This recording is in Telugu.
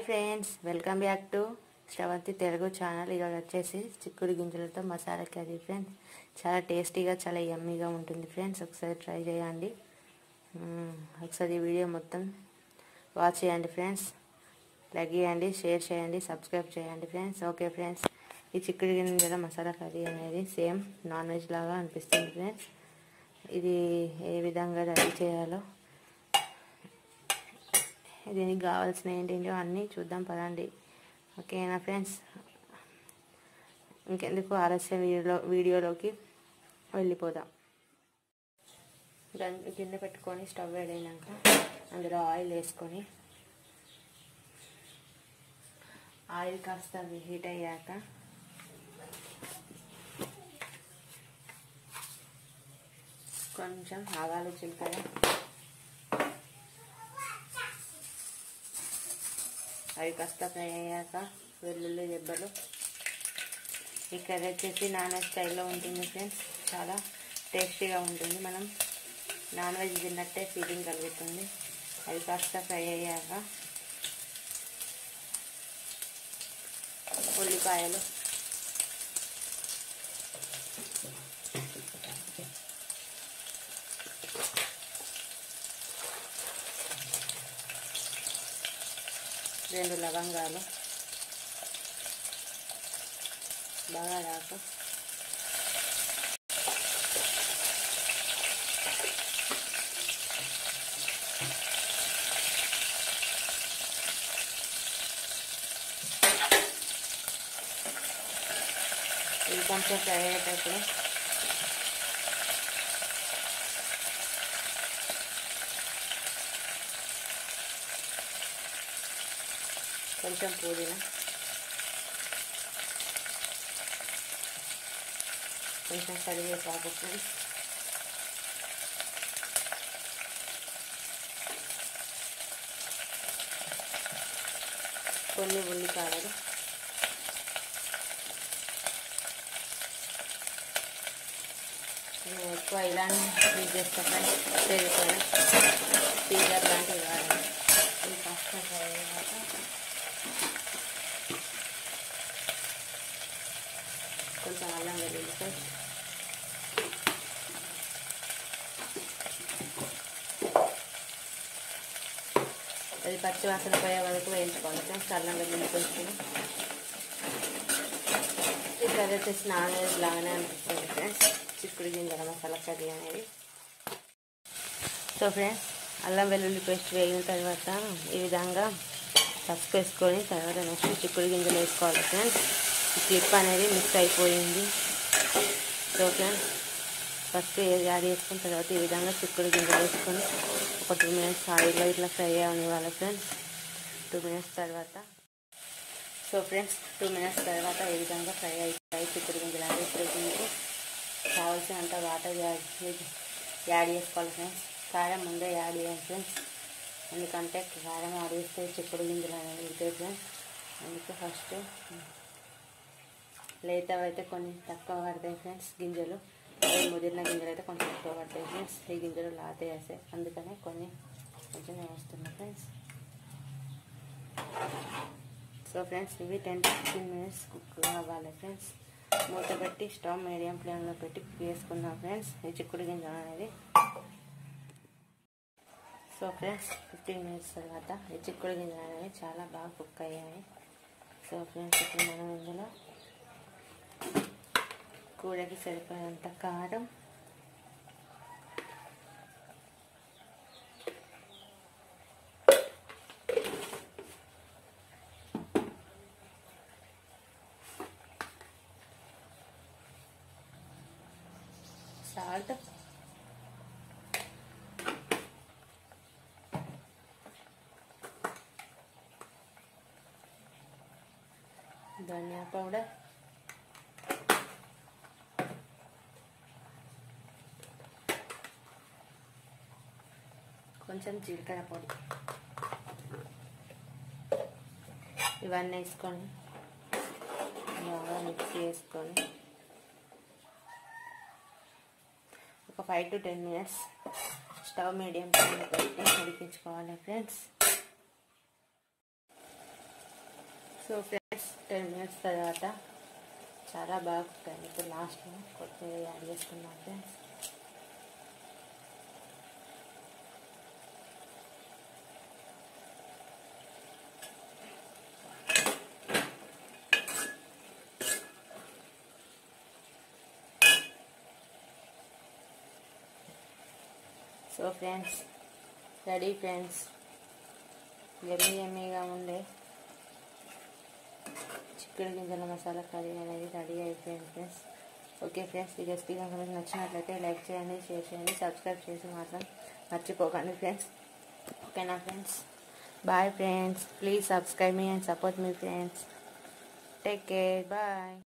Friends welcome back to Sravanthi Telugu channel ఇవాళ వచ్చేసి చిక్కుడు గింజలతో మసాలా కర్రీ ఫ్రెండ్స్ చాలా టేస్టీగా చాలా యమ్మీగా ఉంటుంది ఫ్రెండ్స్ ఒకసారి ట్రై చేయండి మ్మ్. ఒకసారి ఈ వీడియో మొత్తం వాచ్ చేయండి ఫ్రెండ్స్ లైక్ చేయండి షేర్ చేయండి సబ్స్క్రైబ్ చేయండి ఫ్రెండ్స్ ఓకే ఫ్రెండ్స్ ఈ చిక్కుడు గింజల మసాలా కర్రీ అనేది సేమ్ నాన్ వెజ్ లాగా అనిపిస్తుంది ఫ్రెండ్స్ ఇది ఏ విధంగా రెడీ చేయాలో దీనికి కావాల్సిన ఏంటేంటో అన్నీ చూద్దాం పదండి ఓకేనా ఫ్రెండ్స్ ఇంకెందుకు ఆలస్యం వీడియోలో వీడియోలోకి వెళ్ళిపోదాం దాన్ని గిన్నె పెట్టుకొని స్టవ్ వేడైనాక అందులో ఆయిల్ వేసుకొని ఆయిల్ కాస్త హీట్ అయ్యాక కొంచెం ఆవాలు జీలకర్ర అవి కాస్త ఫ్రై అయ్యాక వెల్లుల్లి దెబ్బలు ఈ కర్రీ వచ్చేసి నాన్ వెజ్ స్టైల్లో ఉంటుంది ఫ్రెండ్స్ చాలా టేస్టీగా ఉంటుంది మనం నాన్ వెజ్ తిన్నట్టే ఫీలింగ్ కలుగుతుంది అవి కాస్త ఫ్రై అయ్యాక ఉల్లిపాయలు రెండు లవంగాలు బాగా రాక ఇది కొంచెం ఫ్రై అయ్యేటప్పుడు కొంచెం పుదీనా కొంచెం కరివేపాకు ఫ్రెండ్స్ కొన్ని ఉల్లిపాయలు నేను ఎక్కువ ఇలానే యూజ్ చేస్తాను ఫ్రెండ్స్ పెరుగుతాను పీజర్ లాంటివి వాడాలి ఇది కాస్త ఫ్రై అయ్యాక కొంచెం అల్లం వెల్లుల్లి పేస్ట్ అది పచ్చి వాసన పోయే వరకు వేయించుకోవాలి ఫ్రెండ్స్ అల్లం వెల్లుల్లి పేస్ట్ ఈ కర్రీ వచ్చేసి నాన్ వెజ్ లాగానే అనిపిస్తుంది ఫ్రెండ్స్ చిక్కుడు గింజల మసాలా కర్రీ అనేది సో ఫ్రెండ్స్ అల్లం వెల్లుల్లి పేస్ట్ వేగిన తర్వాత ఈ విధంగా పసుపు వేసుకొని తర్వాత నెక్స్ట్ చిక్కుడు గింజలు వేసుకోవాలి ఫ్రెండ్స్ ఈ క్లిప్ అనేది మిక్స్ అయిపోయింది సో ఫ్రెండ్స్ ఫస్ట్ యాడ్ చేసుకున్న తర్వాత ఈ విధంగా చిక్కుడు గింజలు వేసుకొని ఒక టూ మినిట్స్ ఆయిల్లో ఇట్లా ఫ్రై అవ్వాలి ఫ్రెండ్స్ టూ మినిట్స్ తర్వాత సో ఫ్రెండ్స్ టూ మినిట్స్ తర్వాత ఈ విధంగా ఫ్రై అయిపోయి చిక్కుడు గింజలు అనేది ఇప్పుడు దీనికి కావాల్సినంత వాటర్ యాడ్ యాడ్ చేసుకోవాలి ఫ్రెండ్స్ కారం ముందే యాడ్ చేయాలి ఫ్రెండ్స్ ఎందుకంటే కారం యాడ్ చేస్తే చిక్కుడు గింజలు అనేవి ఉంటాయి ఫ్రెండ్స్ అందుకే ఫస్ట్ లేతవి అయితే కొన్ని తక్కువ పడతాయి ఫ్రెండ్స్ గింజలు అదే ముదిరిన గింజలు అయితే కొంచెం ఎక్కువ పడతాయి ఫ్రెండ్స్ ఈ గింజలు లాతే వేస్తాయి అందుకనే కొన్ని కొంచెం వేస్తున్నాయి ఫ్రెండ్స్ సో ఫ్రెండ్స్ ఇవి ten to fifteen minutes cook అవ్వాలి ఫ్రెండ్స్ మూత పెట్టి స్టవ్ మీడియం ఫ్లేమ్లో పెట్టి వేసుకుందాం ఫ్రెండ్స్ ఈ చిక్కుడు గింజలు అనేది సో ఫ్రెండ్స్ ఫిఫ్టీన్ మినిట్స్ తర్వాత ఈ చిక్కుడు గింజలు అనేవి చాలా బాగా కుక్ అయ్యాయి సో ఫ్రెండ్స్ ఇప్పుడు మనం ఇందులో కూరకి సరిపోయేంత కారం సాల్ట్ ధనియా పౌడర్ కొంచెం జీలకర్ర పొడి ఇవన్నీ వేసుకొని బాగా మిక్స్ చేసుకొని ఒక five to ten minutes stove medium ఫ్లేమ్లో పెట్టి ఉడికించుకోవాలి friends so friends ten minutes తర్వాత చాలా బాగా కుక్ అయింది ఇప్పుడు లాస్ట్లో కొత్తిమీర యాడ్ చేసుకున్నాం friends so friends ready friends ఎమ్మీ ఎమ్మీగా ఉండే చిక్కుడు గింజల మసాలా కర్రీ అనేది రెడీ అయిపోయింది ఫ్రెండ్స్ ఓకే ఫ్రెండ్స్ ఈ రెసిపీ కనుక మీకు నచ్చినట్లయితే లైక్ చేయండి షేర్ చేయండి సబ్స్క్రైబ్ చేసి మాత్రం మర్చిపోకండి ఫ్రెండ్స్ ఓకేనా friends bye friends please subscribe me and support me friends take care bye